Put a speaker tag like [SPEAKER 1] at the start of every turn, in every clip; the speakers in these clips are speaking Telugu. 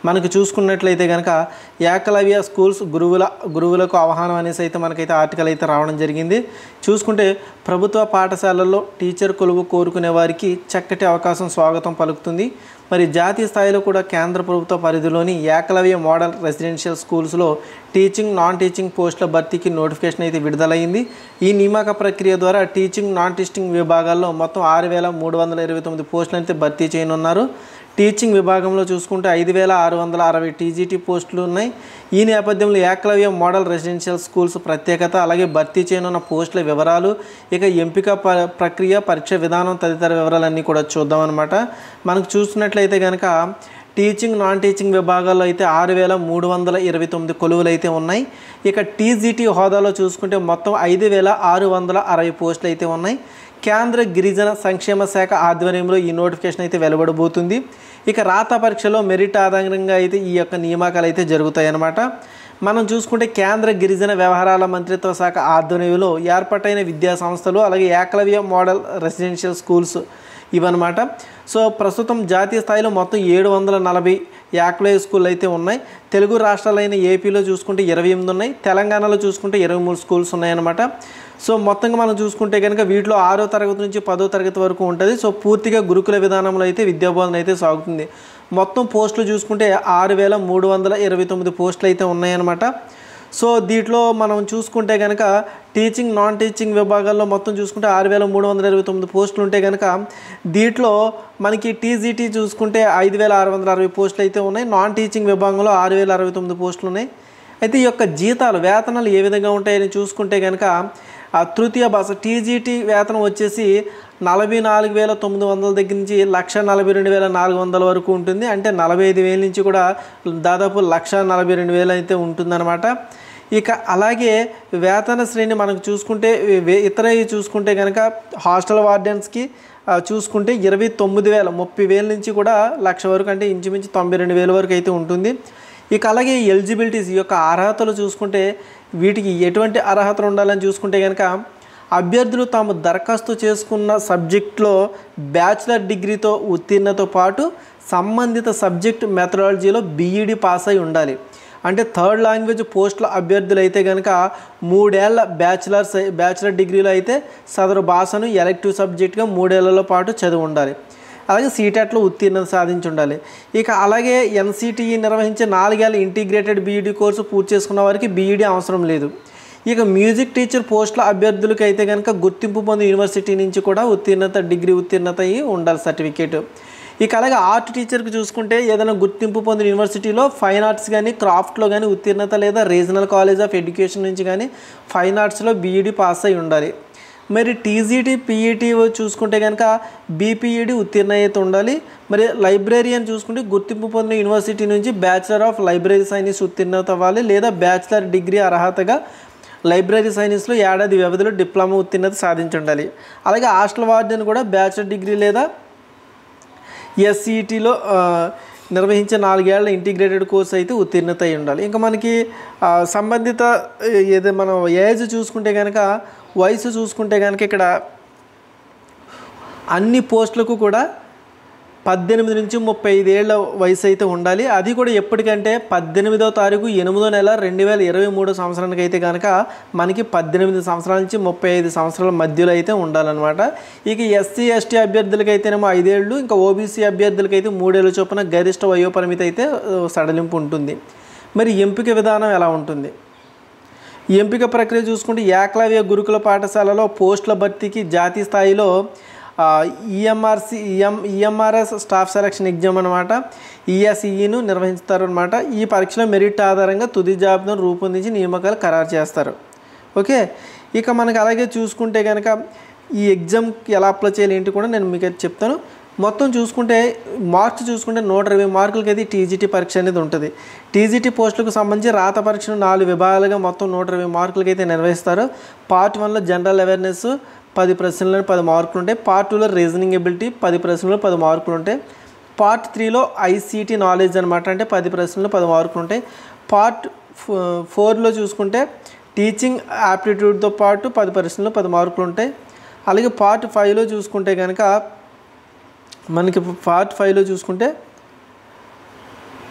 [SPEAKER 1] మనకు చూసుకున్నట్లయితే కనుక ఏకలవ్య స్కూల్స్ గురువుల గురువులకు ఆహ్వానం అనేసి అయితే మనకైతే ఆర్టికల్ అయితే రావడం జరిగింది చూసుకుంటే ప్రభుత్వ పాఠశాలల్లో టీచర్ కొలువు కోరుకునే వారికి చక్కటి అవకాశం స్వాగతం పలుకుతుంది మరి జాతీయ స్థాయిలో కూడా కేంద్ర ప్రభుత్వ పరిధిలోని ఏకలవ్య మోడల్ రెసిడెన్షియల్ స్కూల్స్లో టీచింగ్ నాన్ టీచింగ్ పోస్టుల భర్తీకి నోటిఫికేషన్ అయితే విడుదలైంది ఈ నియామక ప్రక్రియ ద్వారా టీచింగ్ నాన్ టీచింగ్ విభాగాల్లో మొత్తం ఆరు వేల మూడు వందల ఇరవై తొమ్మిది పోస్టులు అయితే భర్తీ చేయనున్నారు టీచింగ్ విభాగంలో చూసుకుంటే ఐదు వేల ఆరు వందల అరవై టీజీటీ పోస్టులు ఉన్నాయి ఈ నేపథ్యంలో ఏకలవ్య మోడల్ రెసిడెన్షియల్ స్కూల్స్ ప్రత్యేకత అలాగే భర్తీ చేయనున్న పోస్టుల వివరాలు ఇక ఎంపిక ప ప్రక్రియ పరీక్ష విధానం తదితర వివరాలన్నీ కూడా చూద్దాం అనమాట మనకు చూసినట్లయితే కనుక టీచింగ్ నాన్ టీచింగ్ విభాగాల్లో అయితే ఆరు వేల మూడు వందల ఇరవై తొమ్మిది కొలువులు అయితే ఉన్నాయి ఇక టీజీటీ హోదాలో చూసుకుంటే మొత్తం ఐదు వేల ఆరు వందల అరవై పోస్టులు అయితే ఉన్నాయి కేంద్ర గిరిజన సంక్షేమ శాఖ ఆధ్వర్యంలో ఈ నోటిఫికేషన్ అయితే వెలువడబోతుంది ఇక రాత పరీక్షలో మెరిట్ ఆధారంగా అయితే ఈ యొక్క నియామకాలు అయితే జరుగుతాయి అన్నమాట మనం చూసుకుంటే కేంద్ర గిరిజన వ్యవహారాల మంత్రిత్వ శాఖ ఆధ్వర్యంలో ఏర్పాటైన విద్యా సంస్థలు అలాగే ఏకలవ్య మోడల్ రెసిడెన్షియల్ స్కూల్స్ ఇవన్నమాట సో ప్రస్తుతం జాతీయ స్థాయిలో మొత్తం ఏడు వందల నలభై యాక్లైవ్ స్కూల్ అయితే ఉన్నాయి తెలుగు రాష్ట్రాలైన ఏపీలో చూసుకుంటే ఇరవై ఎనిమిది ఉన్నాయి తెలంగాణలో చూసుకుంటే ఇరవై మూడు స్కూల్స్ ఉన్నాయన్నమాట సో మొత్తంగా మనం చూసుకుంటే కనుక వీటిలో ఆరో తరగతి నుంచి పదో తరగతి వరకు ఉంటుంది సో పూర్తిగా గురుకుల విధానంలో అయితే విద్యాబోధన అయితే సాగుతుంది మొత్తం పోస్టులు చూసుకుంటే ఆరు వేల మూడు వందల ఇరవై తొమ్మిది పోస్టులు అయితే ఉన్నాయన్నమాట సో దీంట్లో మనం చూసుకుంటే కనుక టీచింగ్ నాన్ టీచింగ్ విభాగాల్లో మొత్తం చూసుకుంటే ఆరు వేల మూడు వందల ఇరవై తొమ్మిది పోస్టులు ఉంటే కనుక దీంట్లో మనకి టీజీటీ చూసుకుంటే ఐదు వేల ఆరు వందల అరవై పోస్టులు అయితే ఉన్నాయి నాన్ టీచింగ్ విభాగంలో ఆరు వేల అరవై తొమ్మిది పోస్టులు ఉన్నాయి అయితే ఈ యొక్క జీతాలు వేతనాలు ఏ విధంగా ఉంటాయని చూసుకుంటే కనుక ఆ తృతీయ భాష టీజీటీ వేతనం వచ్చేసి నలభై నాలుగు వేల తొమ్మిది వందల దగ్గర నుంచి లక్ష నలభై రెండు వేల నాలుగు వందల వరకు ఉంటుంది అంటే నలభై ఐదు వేల నుంచి కూడా దాదాపు లక్ష నలభై రెండు వేలు అయితే ఉంటుందన్నమాట ఇక అలాగే వేతన శ్రేణి మనకు చూసుకుంటే వే- ఇతర చూసుకుంటే కనుక హాస్టల్ వార్డెన్స్కి ఆ, చూసుకుంటే ఇరవై తొమ్మిది వేల ముప్పై వేల నుంచి కూడా లక్ష వరకు అంటే ఇంచుమించు తొంభై రెండు వేల వరకు అయితే ఉంటుంది ఇక అలాగే ఎలిజిబిలిటీస్ ఈ యొక్క అర్హతలు చూసుకుంటే వీటికి ఎటువంటి అర్హతలు ఉండాలని చూసుకుంటే కనుక అభ్యర్థులు తాము దరఖాస్తు చేసుకున్న సబ్జెక్ట్లో బ్యాచిలర్ డిగ్రీతో ఉత్తీర్ణతో పాటు సంబంధిత సబ్జెక్ట్ మెథడాలజీలో బీఈడి పాస్ అయి ఉండాలి అంటే థర్డ్ లాంగ్వేజ్ పోస్టుల అభ్యర్థులు అయితే కనుక మూడేళ్ల బ్యాచిలర్స్ బ్యాచిలర్ డిగ్రీలో అయితే సదరు భాషను ఎలెక్టివ్ సబ్జెక్ట్గా మూడేళ్లలో పాటు చదివి ఉండాలి అలాగే సీటెట్లో ఉత్తీర్ణత సాధించి ఉండాలి ఇక అలాగే ఎన్సిటిఈ నిర్వహించే నాలుగేళ్ల ఇంటిగ్రేటెడ్ బీఈడి కోర్సు పూర్తి చేసుకున్న వారికి బీఈడి అవసరం లేదు ఇక మ్యూజిక్ టీచర్ పోస్టుల అభ్యర్థులకు అయితే కనుక గుర్తింపు పొంది యూనివర్సిటీ నుంచి కూడా ఉత్తీర్ణత డిగ్రీ ఉత్తీర్ణత అయ్యి ఉండాలి సర్టిఫికేట్ ఇక అలాగే ఆర్ట్ టీచర్కి చూసుకుంటే ఏదైనా గుర్తింపు పొందిన యూనివర్సిటీలో ఫైన్ ఆర్ట్స్ కానీ క్రాఫ్ట్లో కానీ ఉత్తీర్ణత లేదా రీజనల్ కాలేజ్ ఆఫ్ ఎడ్యుకేషన్ నుంచి కానీ ఫైన్ ఆర్ట్స్లో బీఈడి పాస్ అయి ఉండాలి మరి టీజీటీ పీఈటీ చూసుకుంటే కనుక బీపీఈడి ఉత్తీర్ణ అయితే ఉండాలి మరి లైబ్రేరియన్ చూసుకుంటే గుర్తింపు పొందిన యూనివర్సిటీ నుంచి బ్యాచిలర్ ఆఫ్ లైబ్రరీ సైన్స్ ఉత్తీర్ణత అవ్వాలి లేదా బ్యాచిలర్ డిగ్రీ అర్హతగా లైబ్రరీ సైన్స్లో ఏడాది వ్యవధిలో డిప్లొమా ఉత్తీర్ణత సాధించి ఉండాలి అలాగే హాస్టల్ వార్డెన్ కూడా బ్యాచిలర్ డిగ్రీ లేదా ఎస్సీఈటీలో నిర్వహించే నాలుగేళ్ల ఇంటిగ్రేటెడ్ కోర్స్ అయితే ఉత్తీర్ణత అయి ఉండాలి ఇంకా మనకి ఆ, సంబంధిత ఏదో మనం ఏజ్ చూసుకుంటే కనుక వయసు చూసుకుంటే కనుక ఇక్కడ అన్ని పోస్టులకు కూడా పద్దెనిమిది నుంచి ముప్పై ఐదేళ్ల వయసు అయితే ఉండాలి అది కూడా ఎప్పటికంటే పద్దెనిమిదవ తారీఖు ఎనిమిదో నెల రెండు వేల ఇరవై మూడో సంవత్సరానికి అయితే కనుక మనకి పద్దెనిమిది సంవత్సరాల నుంచి ముప్పై ఐదు సంవత్సరాల మధ్యలో అయితే ఉండాలన్నమాట ఇక ఎస్సీ ఎస్టీ అభ్యర్థులకి అయితేనేమో ఐదేళ్ళు ఇంకా ఓబీసీ అభ్యర్థులకి అయితే మూడేళ్ళ చొప్పున గరిష్ట వయోపరిమితి అయితే ఆ, సడలింపు ఉంటుంది మరి ఎంపిక విధానం ఎలా ఉంటుంది ఈ ఎంపిక ప్రక్రియ చూసుకుంటే ఏకలవ్య గురుకుల పాఠశాలలో పోస్టుల భర్తీకి జాతీయ స్థాయిలో EMRC EM EMRS staff selection exam అనమాట ఈఎస్ఈను నిర్వహిస్తారు అనమాట ఈ పరీక్షలో మెరిట్ ఆధారంగా తుది జాబితాను రూపొందించి నియామకాలు ఖరారు చేస్తారు ఓకే ఇక మనకి అలాగే చూసుకుంటే కనుక ఈ ఎగ్జామ్కి ఎలా అప్లై చేయాలి ఏంటి కూడా నేను మీకు అయితే చెప్తాను మొత్తం చూసుకుంటే మార్క్స్ చూసుకుంటే నూట ఇరవై మార్కులకి అయితే టీజీటీ పరీక్ష అనేది ఉంటుంది టీజీటీ పోస్టులకు సంబంధించి రాత పరీక్షను నాలుగు విభాగాలుగా మొత్తం నూట ఇరవై మార్కులకి అయితే నిర్వహిస్తారు పార్ట్ వన్లో జనరల్ అవేర్నెస్ పది ప్రశ్నలు పది మార్కులు ఉంటాయి పార్ట్ టూలో రీజనింగ్ ఎబిలిటీ పది ప్రశ్నలు పది మార్కులు ఉంటాయి పార్ట్ త్రీలో ఐసీటీ నాలెడ్జ్ అనమాట అంటే పది ప్రశ్నలు పది మార్కులు ఉంటాయి పార్ట్ ఫోర్లో చూసుకుంటే టీచింగ్ యాప్టిట్యూడ్తో పాటు పది ప్రశ్నలు పది మార్కులు ఉంటాయి అలాగే పార్ట్ ఫైవ్లో చూసుకుంటే కనుక మనకి పార్ట్ ఫైవ్లో చూసుకుంటే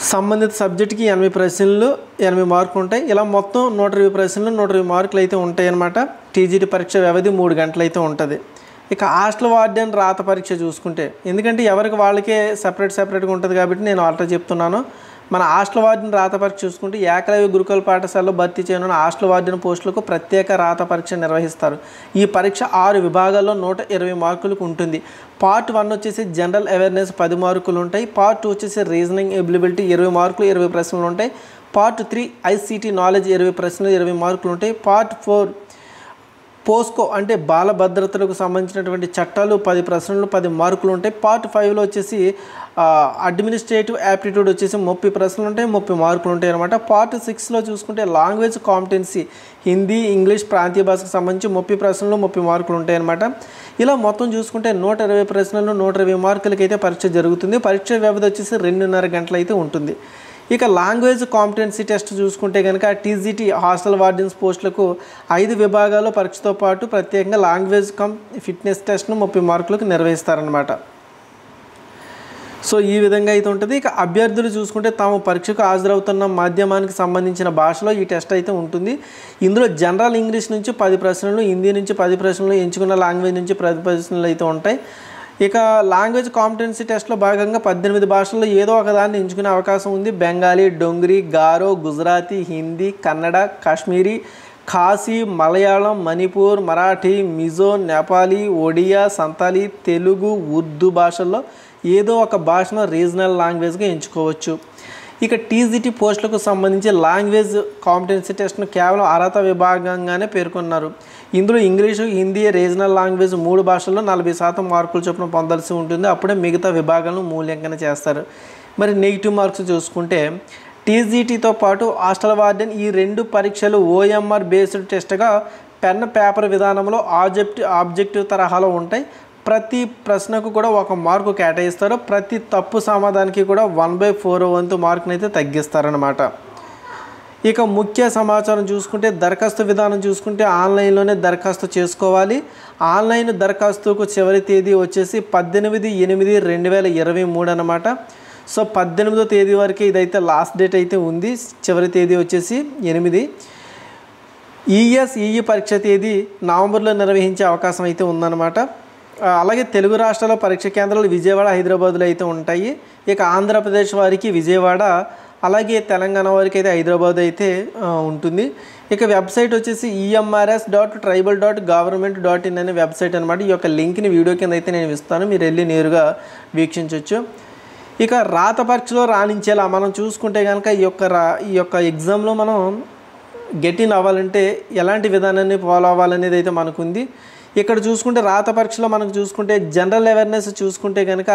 [SPEAKER 1] సంబంధిత సబ్జెక్ట్కి ఎనభై ప్రశ్నలు ఎనభై మార్కులు ఉంటాయి ఇలా మొత్తం నూట ఇరవై ప్రశ్నలు నూట ఇరవై మార్కులు అయితే ఉంటాయి అన్నమాట టీజీటీ పరీక్ష వ్యవధి మూడు గంటలు అయితే ఉంటుంది ఇక హాస్టల్ వార్డెన్ రాత పరీక్ష చూసుకుంటే ఎందుకంటే ఎవరికి వాళ్ళకే సపరేట్ సపరేట్గా ఉంటుంది కాబట్టి నేను ఆల్రెడీ చెప్తున్నాను మన హాస్టల్ వార్డెన్ రాత పరీక్ష చూసుకుంటే ఏకలవ్య గురుకుల పాఠశాలలో భర్తీ చేయనున్న హాస్టల్ వార్డెన్ పోస్టులకు ప్రత్యేక రాత పరీక్ష నిర్వహిస్తారు ఈ పరీక్ష ఆరు విభాగాల్లో నూట ఇరవై మార్కులకు ఉంటుంది పార్ట్ వన్ వచ్చేసి జనరల్ అవేర్నెస్ పది మార్కులు ఉంటాయి పార్ట్ టూ వచ్చేసి రీజనింగ్ ఎబిలిబిలిటీ ఇరవై మార్కులు ఇరవై ప్రశ్నలు ఉంటాయి పార్ట్ త్రీ ఐసీటీ నాలెడ్జ్ ఇరవై ప్రశ్నలు ఇరవై మార్కులు ఉంటాయి పార్ట్ ఫోర్ పోస్కో అంటే బాల భద్రతలకు సంబంధించినటువంటి చట్టాలు పది ప్రశ్నలు పది మార్కులు ఉంటాయి పార్ట్ ఫైవ్లో వచ్చేసి అడ్మినిస్ట్రేటివ్ యాప్టిట్యూడ్ వచ్చేసి ముప్పై ప్రశ్నలు ఉంటాయి ముప్పై మార్కులు ఉంటాయి అనమాట పార్ట్ సిక్స్లో చూసుకుంటే లాంగ్వేజ్ కాంపిటెన్సీ హిందీ ఇంగ్లీష్ ప్రాంతీయ భాషకు సంబంధించి ముప్పై ప్రశ్నలు ముప్పై మార్కులు ఉంటాయి అనమాట ఇలా మొత్తం చూసుకుంటే నూట ఇరవై ప్రశ్నలు నూట ఇరవై మార్కులకి అయితే పరీక్ష జరుగుతుంది పరీక్ష వ్యవధి వచ్చేసి రెండున్నర గంటలు అయితే ఉంటుంది ఇక లాంగ్వేజ్ కాంపిటెన్సీ టెస్ట్ చూసుకుంటే కనుక టీజీటీ హాస్టల్ వార్డెన్స్ పోస్టులకు ఐదు విభాగాల్లో పరీక్షతో పాటు ప్రత్యేకంగా లాంగ్వేజ్ కమ్ ఫిట్నెస్ టెస్ట్ను ముప్పై మార్కులకు నిర్వహిస్తారనమాట సో ఈ విధంగా అయితే ఉంటుంది ఇక అభ్యర్థులు చూసుకుంటే తాము పరీక్షకు హాజరవుతున్న మాధ్యమానికి సంబంధించిన భాషలో ఈ టెస్ట్ అయితే ఉంటుంది ఇందులో జనరల్ ఇంగ్లీష్ నుంచి పది ప్రశ్నలు హిందీ నుంచి పది ప్రశ్నలు ఎంచుకున్న లాంగ్వేజ్ నుంచి పది ప్రశ్నలు అయితే ఉంటాయి ఇక లాంగ్వేజ్ కాంపిటెన్సీ టెస్ట్లో భాగంగా పద్దెనిమిది భాషల్లో ఏదో ఒక దాన్ని ఎంచుకునే అవకాశం ఉంది బెంగాలీ డొంగ్రీ గారో గుజరాతీ హిందీ కన్నడ కాశ్మీరీ ఖాసీ మలయాళం మణిపూర్ మరాఠీ మిజో నేపాలీ ఒడియా సంతాలీ తెలుగు ఉర్దూ భాషల్లో ఏదో ఒక భాషను రీజనల్ లాంగ్వేజ్గా ఎంచుకోవచ్చు ఇక టీజీటీ పోస్టులకు సంబంధించి లాంగ్వేజ్ కాంపిటెన్సీ టెస్ట్ను కేవలం అర్హత విభాగంగానే పేర్కొన్నారు ఇందులో ఇంగ్లీషు హిందీ రీజనల్ లాంగ్వేజ్ మూడు భాషల్లో నలభై శాతం మార్కులు చొప్పున పొందాల్సి ఉంటుంది అప్పుడే మిగతా విభాగాలను మూల్యాంకన చేస్తారు మరి నెగిటివ్ మార్క్స్ చూసుకుంటే టీజీటీతో పాటు హాస్టల్ వార్డెన్ ఈ రెండు పరీక్షలు ఓఎంఆర్ బేస్డ్ టెస్ట్గా పెన్ పేపర్ విధానంలో ఆబ్జెక్టివ్ ఆబ్జెక్టివ్ తరహాలో ఉంటాయి ప్రతి ప్రశ్నకు కూడా ఒక మార్కు కేటాయిస్తారు ప్రతి తప్పు సమాధానానికి కూడా వన్ బై ఫోర్ వంతు మార్కుని అయితే తగ్గిస్తారనమాట ఇక ముఖ్య సమాచారం చూసుకుంటే దరఖాస్తు విధానం చూసుకుంటే ఆన్లైన్లోనే దరఖాస్తు చేసుకోవాలి ఆన్లైన్ దరఖాస్తుకు చివరి తేదీ వచ్చేసి పద్దెనిమిది ఎనిమిది రెండు వేల ఇరవై మూడు అనమాట సో పద్దెనిమిదో తేదీ వరకు ఇదైతే లాస్ట్ డేట్ అయితే ఉంది చివరి తేదీ వచ్చేసి ఎనిమిది ఈఎస్ఈఈ పరీక్ష తేదీ నవంబర్లో నిర్వహించే అవకాశం అయితే ఉందన్నమాట ఆ, అలాగే తెలుగు రాష్ట్రాల పరీక్ష కేంద్రాలు విజయవాడ హైదరాబాద్లో అయితే ఉంటాయి ఇక ఆంధ్రప్రదేశ్ వారికి విజయవాడ అలాగే తెలంగాణ వారికి అయితే హైదరాబాద్ అయితే ఆ, ఉంటుంది ఇక వెబ్సైట్ వచ్చేసి EMRS dot tribal dot government dot in అనే వెబ్సైట్ అనమాట ఈ యొక్క లింక్ని వీడియో కింద అయితే నేను ఇస్తాను మీరు వెళ్ళి నేరుగా వీక్షించవచ్చు ఇక రాత పరీక్షలో రాణించేలా మనం చూసుకుంటే కనుక ఈ యొక్క రా ఈ యొక్క ఎగ్జామ్లో మనం గెట్ ఇన్ అవ్వాలంటే ఎలాంటి విధానాన్ని ఫాలో అవ్వాలనేది అయితే మనకుంది ఇక్కడ చూసుకుంటే రాత పరీక్షలో మనకు చూసుకుంటే జనరల్ అవేర్నెస్ చూసుకుంటే కనుక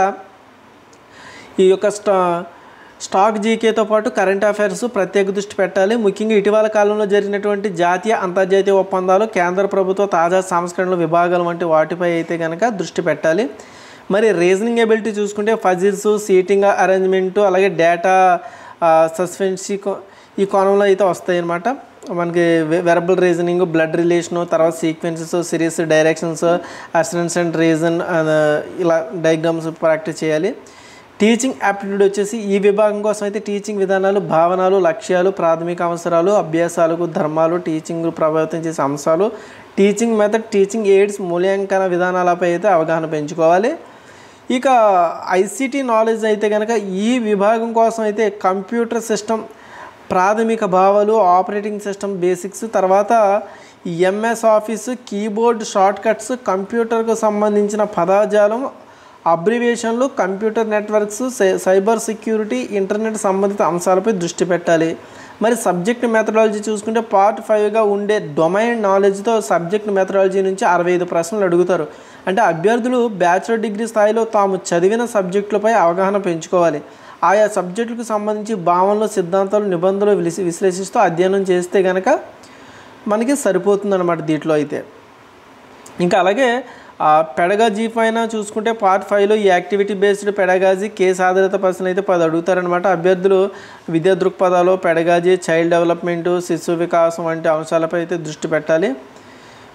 [SPEAKER 1] ఈ యొక్క స్టా స్టాక్ జీకేతో పాటు కరెంట్ అఫైర్స్ ప్రత్యేక దృష్టి పెట్టాలి ముఖ్యంగా ఇటీవల కాలంలో జరిగినటువంటి జాతీయ అంతర్జాతీయ ఒప్పందాలు కేంద్ర ప్రభుత్వ తాజా సంస్కరణల విభాగాలు వంటి వాటిపై అయితే కనుక దృష్టి పెట్టాలి మరి రీజనింగ్ ఎబిలిటీ చూసుకుంటే ఫజిల్స్ సీటింగ్ అరేంజ్మెంట్ అలాగే డేటా సస్పెన్సీ ఈ కోణంలో అయితే వస్తాయి అన్నమాట మనకి వెరబుల్ రీజనింగ్ బ్లడ్ రిలేషను తర్వాత sequences series directions assertions and reason ఇలా డయాగ్రామ్స్ ప్రాక్టీస్ చేయాలి టీచింగ్ యాప్టిట్యూడ్ వచ్చేసి ఈ విభాగం కోసం అయితే టీచింగ్ విధానాలు భావనలు లక్ష్యాలు ప్రాథమిక అవసరాలు అభ్యాసాలకు ధర్మాలు టీచింగ్ ప్రభావితం చేసే అంశాలు టీచింగ్ మెథడ్ టీచింగ్ ఎయిడ్స్ మూల్యాంకన విధానాలపై అయితే అవగాహన పెంచుకోవాలి ఇక ఐసీటీ నాలెడ్జ్ అయితే కనుక ఈ విభాగం కోసం అయితే కంప్యూటర్ సిస్టమ్ ప్రాథమిక భావాలు ఆపరేటింగ్ సిస్టమ్ బేసిక్స్ తర్వాత MS office keyboard shortcuts కంప్యూటర్కు సంబంధించిన పదాజాలం అబ్రివేషన్లు కంప్యూటర్ నెట్వర్క్స్ సై- సైబర్ సెక్యూరిటీ ఇంటర్నెట్ సంబంధిత అంశాలపై దృష్టి పెట్టాలి మరి సబ్జెక్ట్ మెథడాలజీ చూసుకుంటే పార్ట్ ఫైవ్గా ఉండే డొమైన్ నాలెడ్జ్తో సబ్జెక్ట్ మెథడాలజీ నుంచి అరవై ఐదు ప్రశ్నలు అడుగుతారు అంటే అభ్యర్థులు బ్యాచిలర్ డిగ్రీ స్థాయిలో తాము చదివిన సబ్జెక్టులపై అవగాహన పెంచుకోవాలి ఆయా సబ్జెక్టులకు సంబంధించి భావనలు సిద్ధాంతాలు నిబంధనలు విలిసి- విశ్లేషిస్తూ అధ్యయనం చేస్తే కనుక మనకి సరిపోతుందన్నమాట దీంట్లో అయితే ఇంకా అలాగే పెడగాజీ పైన చూసుకుంటే పార్ట్ ఫైవ్లో ఈ యాక్టివిటీ బేస్డ్ పెడగాజీ కేసు ఆధారిత ప్రశ్నలు అయితే పది అడుగుతారనమాట అభ్యర్థులు విద్యా దృక్పథాలు పెడగాజీ చైల్డ్ డెవలప్మెంట్ శిశు వికాసం వంటి అంశాలపై అయితే దృష్టి పెట్టాలి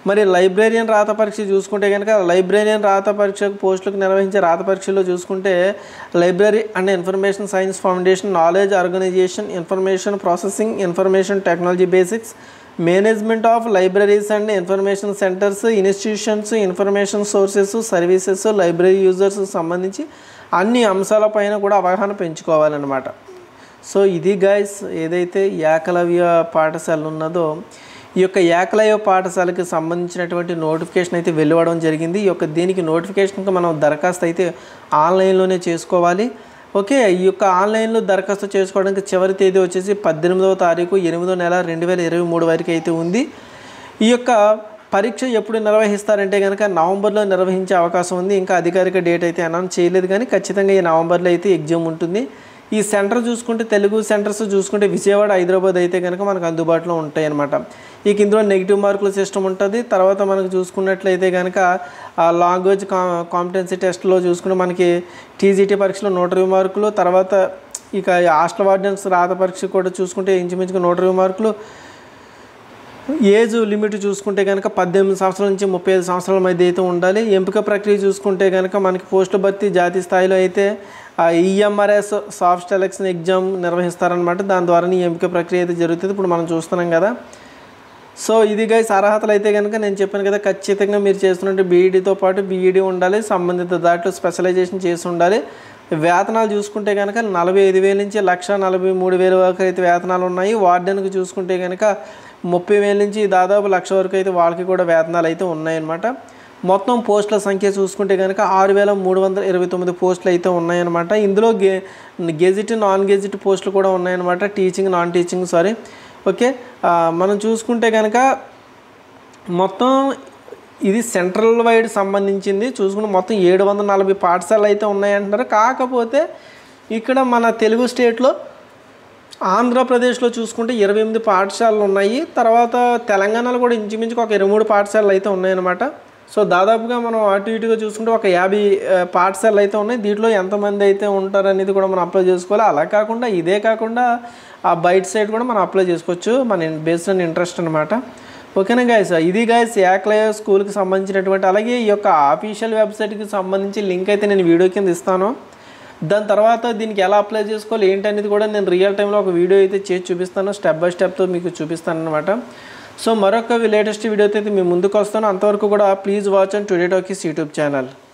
[SPEAKER 1] మరి లైబ్రేరియన్ రాత పరీక్ష చూసుకుంటే కనుక లైబ్రేరియన్ రాత పరీక్ష పోస్టులకు నిర్వహించే రాత పరీక్షలో చూసుకుంటే library and information science foundation knowledge organisation information processing information technology basics management of libraries and information centres institutions information sources services library users సంబంధించి అన్ని అంశాలపైన కూడా అవగాహన పెంచుకోవాలన్నమాట సో ఇది గైస్ ఏదైతే ఏకలవ్య పాఠశాల ఉన్నదో ఈ యొక్క ఏకలవ్య పాఠశాలకి సంబంధించినటువంటి నోటిఫికేషన్ అయితే వెలువడం జరిగింది ఈ యొక్క దీనికి నోటిఫికేషన్కి మనం దరఖాస్తు అయితే ఆన్లైన్లోనే చేసుకోవాలి ఓకే ఈ యొక్క ఆన్లైన్లో దరఖాస్తు చేసుకోవడానికి చివరి తేదీ వచ్చేసి పద్దెనిమిదవ తారీఖు ఎనిమిదో నెల రెండు వేల ఇరవై మూడు వరకు అయితే ఉంది ఈ యొక్క పరీక్ష ఎప్పుడు నిర్వహిస్తారంటే కనుక నవంబర్లో నిర్వహించే అవకాశం ఉంది ఇంకా అధికారిక డేట్ అయితే అనౌన్స్ చేయలేదు కానీ ఖచ్చితంగా ఈ నవంబర్లో అయితే ఎగ్జామ్ ఉంటుంది ఈ సెంటర్ చూసుకుంటే తెలుగు సెంటర్స్ చూసుకుంటే విజయవాడ హైదరాబాద్ అయితే కనుక మనకు అందుబాటులో ఉంటాయి అన్నమాట ఇక ఇందులో నెగిటివ్ మార్కుల సిస్టమ్ ఉంటుంది తర్వాత మనకు చూసుకున్నట్లయితే కనుక ఆ లాంగ్వేజ్ కా కాంపిటెన్సీ టెస్ట్లో చూసుకుంటే మనకి టీజీటీ పరీక్షలో నూట ఇరవై మార్కులు తర్వాత ఇక హాస్టల్ వార్డెన్స్ రాత పరీక్ష కూడా చూసుకుంటే ఇంచుమించుగా నూట ఇరవై మార్కులు ఏజ్ లిమిట్ చూసుకుంటే కనుక పద్దెనిమిది సంవత్సరాల నుంచి ముప్పై ఐదు సంవత్సరాల మధ్య అయితే ఉండాలి ఎంపిక ప్రక్రియ చూసుకుంటే కనుక మనకి పోస్టు భర్తీ జాతీయ స్థాయిలో అయితే ఈఎంఆర్ఎస్ సాఫ్ట్ సెలక్షన్ ఎగ్జామ్ నిర్వహిస్తారనమాట దాని ద్వారా ఈ ఎంపిక ప్రక్రియ అయితే జరుగుతుంది ఇప్పుడు మనం చూస్తున్నాం కదా సో ఇది గైస్ అర్హతలు అయితే కనుక నేను చెప్పాను కదా ఖచ్చితంగా మీరు చేస్తున్నట్టు బీఈడీతో పాటు బీఈడీ ఉండాలి సంబంధిత దాంట్లో స్పెషలైజేషన్ చేసి ఉండాలి వేతనాలు చూసుకుంటే కనుక నలభై ఐదు వేల నుంచి లక్ష నలభై మూడు వేల వరకు అయితే వేతనాలు ఉన్నాయి వార్డెన్కి చూసుకుంటే కనుక ముప్పై వేల నుంచి దాదాపు లక్ష వరకు అయితే వాళ్ళకి కూడా వేతనాలు అయితే ఉన్నాయన్నమాట మొత్తం పోస్టుల సంఖ్య చూసుకుంటే కనుక ఆరు వేల మూడు వందల ఇరవై తొమ్మిది పోస్టులు అయితే ఉన్నాయన్నమాట ఇందులో గే గెజిట్ నాన్ గెజిట్ పోస్టులు కూడా ఉన్నాయన్నమాట teaching non teaching sorry okay ఆ, మనం చూసుకుంటే కనుక మొత్తం ఇది సెంట్రల్ వైడ్ సంబంధించింది చూసుకుంటే మొత్తం ఏడు వందల నలభై పాఠశాలలు అయితే ఉన్నాయంటున్నారు కాకపోతే ఇక్కడ మన తెలుగు స్టేట్లో ఆంధ్రప్రదేశ్లో చూసుకుంటే ఇరవై ఎనిమిది పాఠశాలలు ఉన్నాయి తర్వాత తెలంగాణలో కూడా ఇంచుమించుకు ఒక ఇరవై మూడు పాఠశాలలు అయితే ఉన్నాయన్నమాట సో దాదాపుగా మనం అటు ఇటుగా చూసుకుంటే ఒక యాభై ఆ, పాఠశాలలు అయితే ఉన్నాయి దీంట్లో ఎంతమంది అయితే ఉంటారు అనేది కూడా మనం అప్లై చేసుకోవాలి అలా కాకుండా ఇదే కాకుండా ఆ బయట సైడ్ కూడా మనం అప్లై చేసుకోవచ్చు మన బేస్డ్ ఆన్ ఇంట్రెస్ట్ అనమాట ఓకేనా గాయస్ ఇది గాయస్ ఏకలయ స్కూల్కి సంబంధించినటువంటి అలాగే ఈ యొక్క ఆఫీషియల్ వెబ్సైట్కి సంబంధించి లింక్ అయితే నేను వీడియో కింద ఇస్తాను దాని తర్వాత దీనికి ఎలా అప్లై చేసుకోవాలి ఏంటి అనేది కూడా నేను రియల్ టైంలో ఒక వీడియో అయితే చేసి చూపిస్తాను స్టెప్ బై స్టెప్తో మీకు చూపిస్తాను అనమాట సో మరొక లేటెస్ట్ వీడియోతో అయితే మీ ముందుకు వస్తాను అంతవరకు కూడా please watch and Today Talkies YouTube channel